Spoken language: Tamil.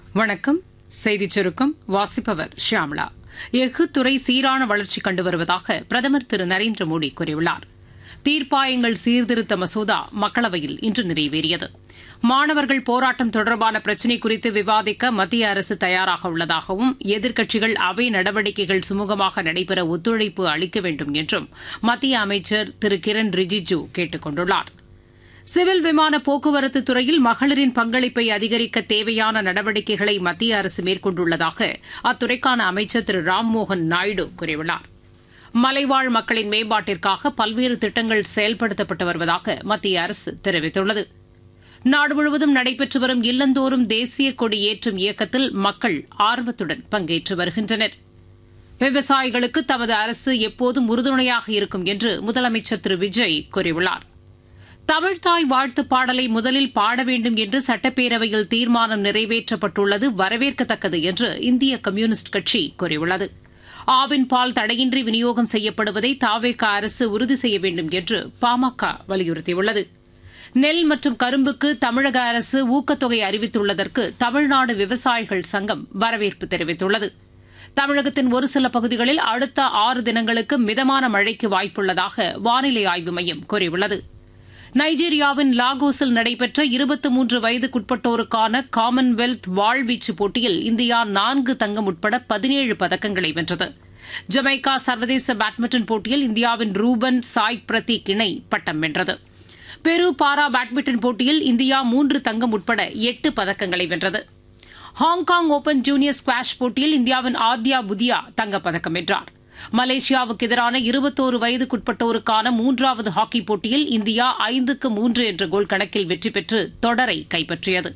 வணக்கம் செய்திச் சுருக்கம் வாசிப்பவர் ஷியாம்லா எஃகு துறை சீரான வளர்ச்சி கண்டு வருவதாக பிரதமர் திரு நரேந்திர மோடி கூறியுள்ளார் தீர்ப்பாயங்கள் சீர்திருத்த மசோதா மக்களவையில் இன்று நிறைவேறியது மாணவர்கள் போராட்டம் தொடர்பான பிரச்சினை குறித்து விவாதிக்க மத்திய அரசு தயாராக உள்ளதாகவும் எதிர்க்கட்சிகள் அவை நடவடிக்கைகள் சுமூகமாக நடைபெற ஒத்துழைப்பு அளிக்க வேண்டும் என்றும் மத்திய அமைச்சர் திரு கிரண் ரிஜிஜு கேட்டுக் கொண்டுள்ளார் சிவில் விமான போக்குவரத்து துறையில் மகளிரின் பங்களிப்பை அதிகரிக்க தேவையான நடவடிக்கைகளை மத்திய அரசு மேற்கொண்டுள்ளதாக அத்துறைக்கான அமைச்சர் திரு ராம்மோகன் நாயுடு கூறியுள்ளார் மலைவாழ் மக்களின் மேம்பாட்டிற்காக பல்வேறு திட்டங்கள் செயல்படுத்தப்பட்டு வருவதாக மத்திய அரசு தெரிவித்துள்ளது நாடு முழுவதும் நடைபெற்று வரும் இல்லந்தோறும் தேசிய கொடி ஏற்றும் இயக்கத்தில் மக்கள் ஆர்வத்துடன் பங்கேற்று வருகின்றனர் விவசாயிகளுக்கு தமது அரசு எப்போதும் உறுதுணையாக இருக்கும் என்று முதலமைச்சர் திரு விஜய் கூறியுள்ளார் தமிழ்தாய் வாழ்த்து பாடலை முதலில் பாட வேண்டும் என்று சட்டப்பேரவையில் தீர்மானம் நிறைவேற்றப்பட்டுள்ளது வரவேற்கத்தக்கது என்று இந்திய கம்யூனிஸ்ட் கட்சி கூறியுள்ளது ஆவின் பால் தடையின்றி விநியோகம் செய்யப்படுவதை தாவேக அரசு உறுதி செய்ய வேண்டும் என்று பாமக வலியுறுத்தியுள்ளது நெல் மற்றும் கரும்புக்கு தமிழக அரசு ஊக்கத்தொகை அறிவித்துள்ளதற்கு தமிழ்நாடு விவசாயிகள் சங்கம் வரவேற்பு தெரிவித்துள்ளது தமிழகத்தின் ஒரு சில பகுதிகளில் அடுத்த ஆறு தினங்களுக்கு மிதமான மழைக்கு வாய்ப்புள்ளதாக வானிலை ஆய்வு மையம் கூறியுள்ளது நைஜீரியாவின் லாகோஸில் நடைபெற்ற இருபத்தி மூன்று வயதுக்குட்பட்டோருக்கான காமன்வெல்த் வாழ்வீச்சு போட்டியில் இந்தியா நான்கு தங்கம் உட்பட பதினேழு பதக்கங்களை வென்றது ஜமைக்கா சர்வதேச பேட்மிண்டன் போட்டியில் இந்தியாவின் ரூபன் சாய் பிரதீக் இணை பட்டம் வென்றது பெரு பாரா பேட்மிண்டன் போட்டியில் இந்தியா மூன்று தங்கம் உட்பட எட்டு பதக்கங்களை வென்றது ஹாங்காங் ஓபன் ஜூனியர் ஸ்குவாஷ் போட்டியில் இந்தியாவின் ஆத்யா புதியா தங்கப்பதக்கம் வென்றார் மலேசியாவுக்கு எதிரான இருபத்தோரு வயதுக்குட்பட்டோருக்கான மூன்றாவது ஹாக்கி போட்டியில் இந்தியா ஐந்துக்கு மூன்று என்ற கோல் கணக்கில் வெற்றி பெற்று தொடரை கைப்பற்றியது